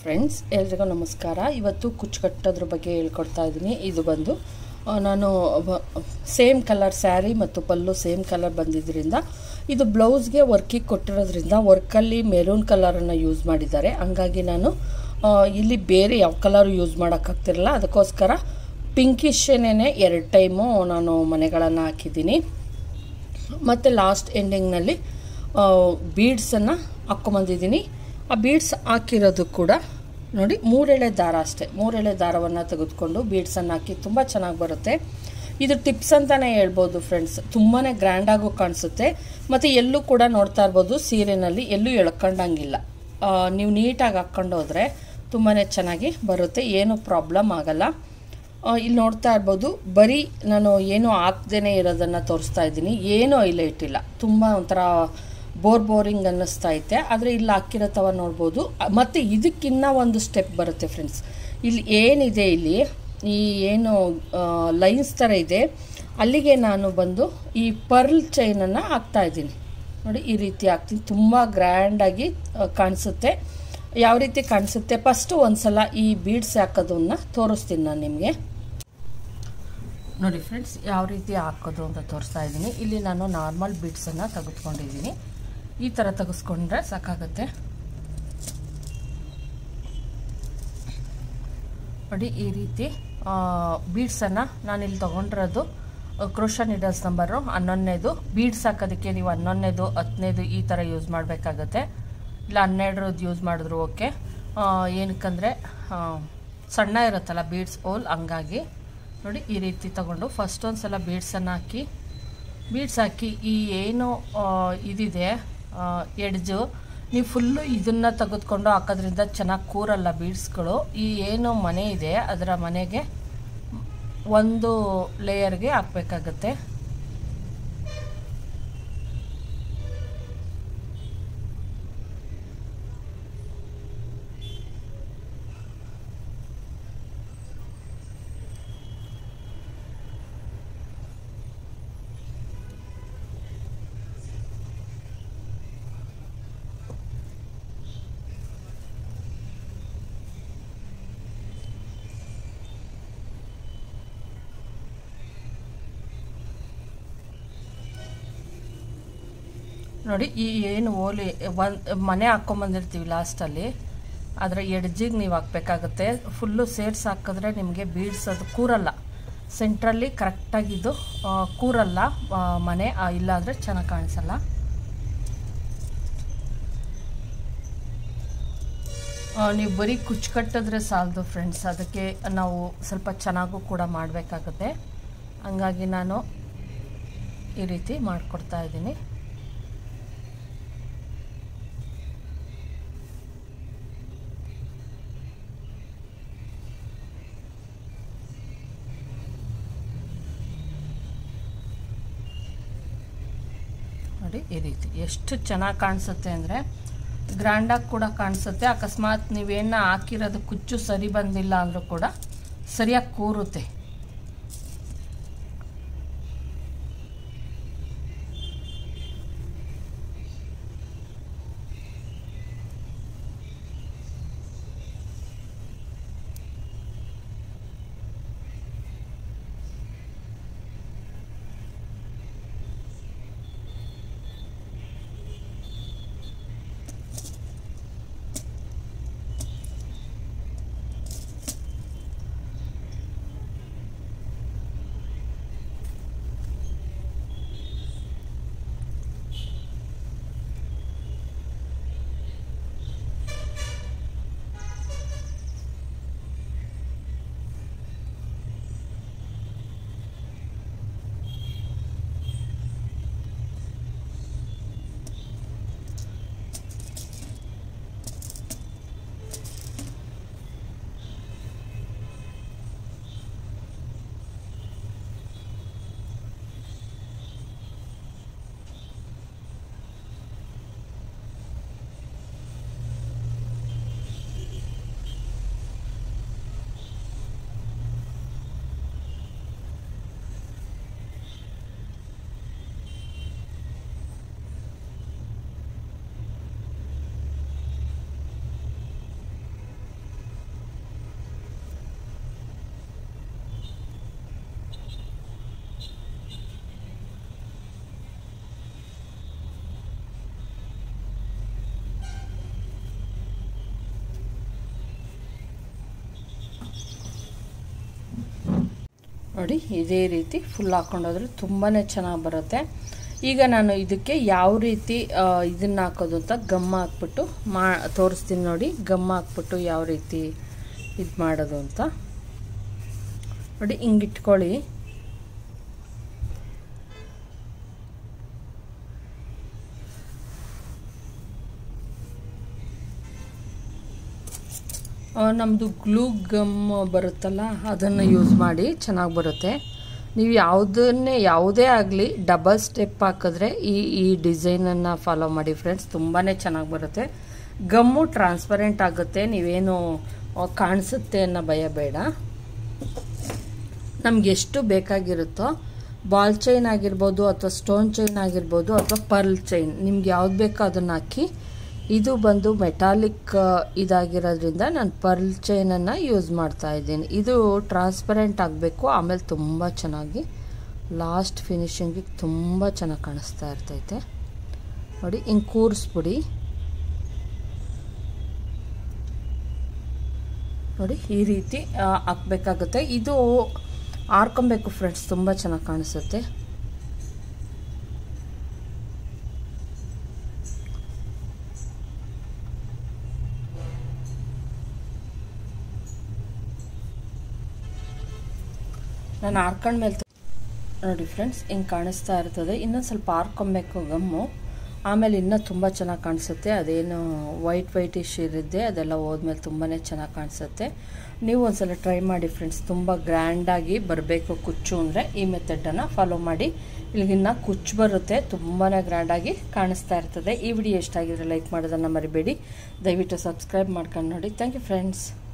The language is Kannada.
ಫ್ರೆಂಡ್ಸ್ ಎಲ್ರಿಗೂ ನಮಸ್ಕಾರ ಇವತ್ತು ಕುಚ್ಚು ಕಟ್ಟೋದ್ರ ಬಗ್ಗೆ ಹೇಳ್ಕೊಡ್ತಾ ಇದ್ದೀನಿ ಇದು ಬಂದು ಆ, ನಾನು ಸೇಮ್ ಕಲರ್ ಸ್ಯಾರಿ ಮತ್ತು ಪಲ್ಲು ಸೇಮ್ ಕಲರ್ ಬಂದಿದ್ದರಿಂದ ಇದು ಬ್ಲೌಸ್ಗೆ ವರ್ಕಿಗೆ ಕೊಟ್ಟಿರೋದ್ರಿಂದ ವರ್ಕಲ್ಲಿ ಮೆರೂನ್ ಕಲರನ್ನು ಯೂಸ್ ಮಾಡಿದ್ದಾರೆ ಹಂಗಾಗಿ ನಾನು ಆ, ಇಲ್ಲಿ ಬೇರೆ ಯಾವ ಕಲರ್ ಯೂಸ್ ಮಾಡೋಕ್ಕಾಗ್ತಿರಲ್ಲ ಅದಕ್ಕೋಸ್ಕರ ಪಿಂಕಿಶೇನೇ ಎರಡು ಟೈಮು ನಾನು ಮನೆಗಳನ್ನು ಹಾಕಿದ್ದೀನಿ ಮತ್ತು ಲಾಸ್ಟ್ ಎಂಡಿಂಗ್ನಲ್ಲಿ ಬೀಡ್ಸನ್ನು ಹಾಕ್ಕೊಂಬಂದಿದ್ದೀನಿ ಆ ಬೀಡ್ಸ್ ಹಾಕಿರೋದು ಕೂಡ ನೋಡಿ ಮೂರೆಳೆ ದಾರ ಅಷ್ಟೇ ಮೂರೆಳೆ ದಾರವನ್ನು ತೆಗೆದುಕೊಂಡು ಬೀಡ್ಸನ್ನು ಹಾಕಿ ತುಂಬ ಚೆನ್ನಾಗಿ ಬರುತ್ತೆ ಇದು ಟಿಪ್ಸ್ ಅಂತಲೇ ಹೇಳ್ಬೋದು ಫ್ರೆಂಡ್ಸ್ ತುಂಬಾ ಗ್ರ್ಯಾಂಡಾಗೂ ಕಾಣಿಸುತ್ತೆ ಮತ್ತು ಎಲ್ಲೂ ಕೂಡ ನೋಡ್ತಾ ಇರ್ಬೋದು ಸೀರೆನಲ್ಲಿ ಎಲ್ಲೂ ಎಳ್ಕೊಂಡಂಗಿಲ್ಲ ನೀವು ನೀಟಾಗಿ ಹಾಕ್ಕೊಂಡು ಹೋದರೆ ತುಂಬಾ ಚೆನ್ನಾಗಿ ಬರುತ್ತೆ ಏನೂ ಪ್ರಾಬ್ಲಮ್ ಆಗಲ್ಲ ಆ, ಇಲ್ಲಿ ನೋಡ್ತಾ ಇರ್ಬೋದು ಬರೀ ನಾನು ಏನು ಹಾಕ್ದೇನೆ ಇರೋದನ್ನು ತೋರಿಸ್ತಾ ಇದ್ದೀನಿ ಏನೂ ಇಲ್ಲ ಇಟ್ಟಿಲ್ಲ ತುಂಬ ಒಂಥರ ಬೋರ್ ಬೋರಿಂಗ್ ಅನ್ನಿಸ್ತಾ ಐತೆ ಆದರೆ ಇಲ್ಲಿ ಹಾಕಿರೋ ತವ ನೋಡ್ಬೋದು ಅ, ಮತ್ತು ಇದಕ್ಕಿನ್ನ ಒಂದು ಸ್ಟೆಪ್ ಬರುತ್ತೆ ಫ್ರೆಂಡ್ಸ್ ಇಲ್ಲಿ ಏನಿದೆ ಇಲ್ಲಿ ಈ ಏನು ಲೈನ್ಸ್ ಥರ ಇದೆ ಅಲ್ಲಿಗೆ ನಾನು ಬಂದು ಈ ಪರ್ಲ್ ಚೈನನ್ನು ಹಾಕ್ತಾ ಇದ್ದೀನಿ ನೋಡಿ ಈ ರೀತಿ ಹಾಕ್ತೀನಿ ತುಂಬ ಗ್ರ್ಯಾಂಡಾಗಿ ಕಾಣಿಸುತ್ತೆ ಯಾವ ರೀತಿ ಕಾಣಿಸುತ್ತೆ ಫಸ್ಟು ಒಂದ್ಸಲ ಈ ಬೀಡ್ಸ್ ಹಾಕೋದನ್ನ ತೋರಿಸ್ತೀನಿ ನಾನು ನಿಮಗೆ ನೋಡಿ ಫ್ರೆಂಡ್ಸ್ ಯಾವ ರೀತಿ ಹಾಕೋದು ಅಂತ ತೋರಿಸ್ತಾ ಇದ್ದೀನಿ ಇಲ್ಲಿ ನಾನು ನಾರ್ಮಲ್ ಬೀಡ್ಸನ್ನು ತೆಗೆದುಕೊಂಡಿದ್ದೀನಿ ಈ ಥರ ತೆಗೆಸ್ಕೊಂಡ್ರೆ ಸಾಕಾಗುತ್ತೆ ನೋಡಿ ಈ ರೀತಿ ಬೀಡ್ಸನ್ನು ನಾನಿಲ್ಲಿ ತೊಗೊಂಡಿರೋದು ಕ್ರೋಶ ನೀಡಲ್ಸ್ ನಂಬರು ಹನ್ನೊಂದನೇದು ಬೀಡ್ಸ್ ಹಾಕೋದಕ್ಕೆ ನೀವು ಹನ್ನೊಂದನೇದು ಹತ್ತನೇದು ಈ ಥರ ಯೂಸ್ ಮಾಡಬೇಕಾಗತ್ತೆ ಇಲ್ಲ ಹನ್ನೆರಡರದ್ದು ಯೂಸ್ ಮಾಡಿದ್ರು ಓಕೆ ಏನಕ್ಕಂದರೆ ಸಣ್ಣ ಇರುತ್ತಲ್ಲ ಬೀಡ್ಸ್ ಓಲ್ ಹಂಗಾಗಿ ನೋಡಿ ಈ ರೀತಿ ತಗೊಂಡು ಫಸ್ಟ್ ಒಂದು ಸಲ ಬೀಡ್ಸನ್ನು ಹಾಕಿ ಬೀಡ್ಸ್ ಹಾಕಿ ಈ ಏನು ಆ, ಇದಿದೆ ಎಡ್ಜು ನೀವು ಫುಲ್ಲು ಇದನ್ನು ತೆಗೆದುಕೊಂಡು ಹಾಕೋದ್ರಿಂದ ಚೆನ್ನಾಗಿ ಕೂರಲ್ಲ ಬೀಡ್ಸ್ಗಳು ಈ ಏನು ಮನೆ ಇದೆ ಅದರ ಮನೆಗೆ ಒಂದು ಲೇಯರ್ಗೆ ಹಾಕಬೇಕಾಗತ್ತೆ ನೋಡಿ ಈ ಏನು ಓಲಿ ಒಂದು ಮನೆ ಹಾಕ್ಕೊಂಬಂದಿರ್ತೀವಿ ಲಾಸ್ಟಲ್ಲಿ ಅದರ ಎಡ್ಜಿಗೆ ನೀವು ಹಾಕ್ಬೇಕಾಗತ್ತೆ ಫುಲ್ಲು ಸೇರ್ಸಿ ಹಾಕಿದ್ರೆ ನಿಮಗೆ ಬೀಡ್ಸ್ ಅದು ಕೂರಲ್ಲ ಸೆಂಟ್ರಲ್ಲಿ ಕರೆಕ್ಟಾಗಿದ್ದು ಕೂರಲ್ಲ ಆ, ಮನೆ ಆ, ಇಲ್ಲಾಂದರೆ ಚೆನ್ನಾಗಿ ಕಾಣಿಸಲ್ಲ ಆ, ನೀವು ಬರೀ ಕುಚ್ಚು ಕಟ್ಟಿದ್ರೆ ಸಾಲದು ಫ್ರೆಂಡ್ಸ್ ಅದಕ್ಕೆ ನಾವು ಸ್ವಲ್ಪ ಚೆನ್ನಾಗೂ ಕೂಡ ಮಾಡಬೇಕಾಗುತ್ತೆ ಹಂಗಾಗಿ ನಾನು ಈ ರೀತಿ ಮಾಡಿಕೊಡ್ತಾ ಇದ್ದೀನಿ ನೋಡಿ ಈ ರೀತಿ ಎಷ್ಟು ಚೆನ್ನಾಗಿ ಕಾಣಿಸುತ್ತೆ ಅಂದರೆ ಗ್ರ್ಯಾಂಡಾಗಿ ಕೂಡ ಕಾಣಿಸುತ್ತೆ ಅಕಸ್ಮಾತ್ ನೀವೇನ ಹಾಕಿರೋದು ಕುಚ್ಚು ಸರಿ ಬಂದಿಲ್ಲ ಅಂದರೂ ಕೂಡ ಸರಿಯಾಗಿ ಕೂರುತ್ತೆ ನೋಡಿ ಇದೇ ರೀತಿ ಫುಲ್ ಹಾಕೊಂಡೋದ್ರೆ ತುಂಬಾ ಚೆನ್ನಾಗಿ ಬರುತ್ತೆ ಈಗ ನಾನು ಇದಕ್ಕೆ ಯಾವ ರೀತಿ ಇದನ್ನು ಹಾಕೋದು ಅಂತ ಗಮ್ ಹಾಕ್ಬಿಟ್ಟು ಮಾ ತೋರಿಸ್ತೀನಿ ನೋಡಿ ಗಮ್ ಹಾಕ್ಬಿಟ್ಟು ಯಾವ ರೀತಿ ಇದು ಮಾಡೋದು ಅಂತ ನೋಡಿ ಹಿಂಗಿಟ್ಕೊಳ್ಳಿ ನಮ್ಮದು ಗ್ಲೂ ಗಮ್ ಬರುತ್ತಲ್ಲ ಅದನ್ನು ಯೂಸ್ ಮಾಡಿ ಚೆನ್ನಾಗಿ ಬರುತ್ತೆ ನೀವು ಯಾವುದನ್ನೇ ಯಾವುದೇ ಆಗಲಿ ಡಬಲ್ ಸ್ಟೆಪ್ ಹಾಕಿದ್ರೆ ಈ ಈ ಡಿಸೈನನ್ನು ಫಾಲೋ ಮಾಡಿ ಫ್ರೆಂಡ್ಸ್ ತುಂಬಾ ಚೆನ್ನಾಗಿ ಬರುತ್ತೆ ಗಮ್ಮು ಟ್ರಾನ್ಸ್ಪರೆಂಟ್ ಆಗುತ್ತೆ ನೀವೇನು ಕಾಣಿಸುತ್ತೆ ಅನ್ನೋ ಭಯ ಬೇಡ ನಮ್ಗೆ ಎಷ್ಟು ಬೇಕಾಗಿರುತ್ತೋ ಬಾಲ್ ಚೈನ್ ಆಗಿರ್ಬೋದು ಅಥವಾ ಸ್ಟೋನ್ ಚೈನ್ ಆಗಿರ್ಬೋದು ಅಥವಾ ಪರ್ಲ್ ಚೈನ್ ನಿಮ್ಗೆ ಯಾವ್ದು ಬೇಕೋ ಅದನ್ನು ಹಾಕಿ ಇದು ಬಂದು ಮೆಟಾಲಿಕ್ ಇದಾಗಿರೋದ್ರಿಂದ ನಾನು ಪರ್ಲ್ ಚೈನನ್ನು ಯೂಸ್ ಮಾಡ್ತಾ ಇದ್ದೀನಿ ಇದು ಟ್ರಾನ್ಸ್ಪರೆಂಟ್ ಆಗಬೇಕು ಆಮೇಲೆ ತುಂಬ ಚೆನ್ನಾಗಿ ಲಾಸ್ಟ್ ಫಿನಿಶಿಂಗಿಗೆ ತುಂಬ ಚೆನ್ನಾಗಿ ಕಾಣಿಸ್ತಾ ಇರ್ತೈತೆ ನೋಡಿ ಹಿಂಗೆ ಕೂರಿಸ್ಬಿಡಿ ನೋಡಿ ಈ ರೀತಿ ಹಾಕ್ಬೇಕಾಗುತ್ತೆ ಇದು ಆರ್ಕೊಬೇಕು ಫ್ರೆಂಡ್ಸ್ ತುಂಬ ಚೆನ್ನಾಗಿ ಕಾಣಿಸುತ್ತೆ ನಾನು ಹಾರ್ಕೊಂಡ್ಮೇಲೆ ನೋಡಿ ಫ್ರೆಂಡ್ಸ್ ಹಿಂಗೆ ಕಾಣಿಸ್ತಾ ಇರ್ತದೆ ಇನ್ನೊಂದು ಸ್ವಲ್ಪ ಹಾರ್ಕೊಬೇಕು ಗಮ್ಮು ಆಮೇಲೆ ಇನ್ನೂ ತುಂಬ ಚೆನ್ನಾಗಿ ಕಾಣಿಸುತ್ತೆ ಅದೇನು ವೈಟ್ ವೈಟಿಶ್ ಇರಿದ್ದೆ ಅದೆಲ್ಲ ಹೋದ್ಮೇಲೆ ತುಂಬಾ ಚೆನ್ನಾಗಿ ಕಾಣಿಸುತ್ತೆ ನೀವು ಒಂದ್ಸಲ ಟ್ರೈ ಮಾಡಿ ಫ್ರೆಂಡ್ಸ್ ತುಂಬ ಗ್ರ್ಯಾಂಡಾಗಿ ಬರಬೇಕು ಕುಚ್ಚು ಅಂದರೆ ಈ ಮೆಥಡನ್ನು ಫಾಲೋ ಮಾಡಿ ಇಲ್ಲಿಗಿನ್ನ ಕುಚ್ಚು ಬರುತ್ತೆ ತುಂಬಾ ಗ್ರ್ಯಾಂಡಾಗಿ ಕಾಣಿಸ್ತಾ ಇರ್ತದೆ ಈ ವಿಡಿಯೋ ಎಷ್ಟಾಗಿದ್ರೆ ಲೈಕ್ ಮಾಡೋದನ್ನು ಮರಿಬೇಡಿ ದಯವಿಟ್ಟು ಸಬ್ಸ್ಕ್ರೈಬ್ ಮಾಡ್ಕೊಂಡು ನೋಡಿ ಥ್ಯಾಂಕ್ ಯು ಫ್ರೆಂಡ್ಸ್